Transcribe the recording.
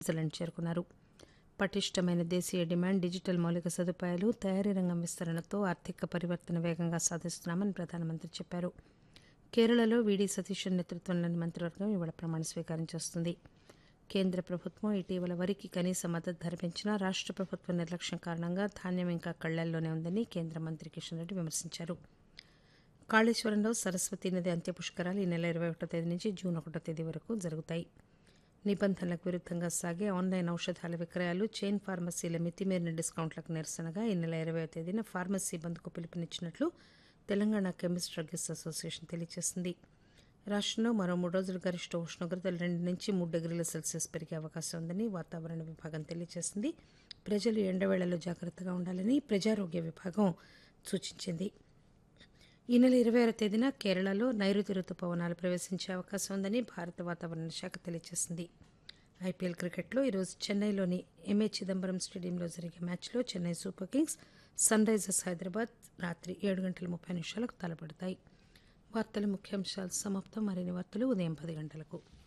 Switzerland చేరుకున్నారు పటిష్టమైన దేశీయ డిమాండ్ డిజిటల్ మౌలిక సదుపాయాలు తయారీ రంగం విస్తరణతో ఆర్థిక పరివర్తన వేగంగా సాధిస్తున్నామని ప్రధానమంత్రి చెప్పారు కేరళలో వీడి సతీశన్ నేతృత్వంలోని మంత్రివర్గం ఇవాళ ప్రమాణ స్వీకారం చేస్తుంది కేంద్ర ప్రభుత్వం ఇటీవల వరికి కనీస మద్దతు ధర పెంచినా రాష్ట ప్రభుత్వ నిర్లక్ష్యం కారణంగా ధాన్యం ఇంకా కళ్లల్లోనే ఉందని కేంద్ర మంత్రి కిషన్ రెడ్డి విమర్శించారు కాళేశ్వరంలో సరస్వతీ నది అంత్య పుష్కరాలు ఈ నెల ఇరవై ఒకటో తేదీ నుంచి జూన్ ఒకటో తేదీ వరకు జరుగుతాయి నిబంధనలకు విరుద్ధంగా సాగే ఆన్లైన్ ఔషధాల విక్రయాలు చైన్ ఫార్మసీల మితిమీరిన డిస్కౌంట్లకు నిరసనగా ఈ నెల ఇరవై తేదీన ఫార్మసీ బంద్కు పిలుపునిచ్చినట్లు తెలంగాణ కెమిస్ట్ డ్రగ్గిస్ట్ అసోసియేషన్ తెలియజేసింది రాష్టంలో మరో మూడు రోజులు గరిష్ట ఉష్ణోగ్రతలు రెండు నుంచి మూడు డిగ్రీల సెల్సియస్ పెరిగే అవకాశం ఉందని వాతావరణ విభాగం తెలియజేసింది ప్రజలు ఎండవేళలో జాగ్రత్తగా ఉండాలని ప్రజారోగ్య విభాగం సూచించింది ఈ నెల ఇరవై ఆరో తేదీన కేరళలో నైరుతి రుతుపవనాలు ప్రవేశించే అవకాశం ఉందని భారత వాతావరణ శాఖ తెలియజేసింది ఐపీఎల్ క్రికెట్లో ఈరోజు చెన్నైలోని ఎంఏ చిదంబరం స్టేడియంలో జరిగే మ్యాచ్లో Chennai super kings Sunrisers Hyderabad రాత్రి ఏడు గంటల ముప్పై నిమిషాలకు తలపడతాయి వార్తల ముఖ్యాంశాలు సమాప్తం మరిన్ని వార్తలు ఉదయం పది గంటలకు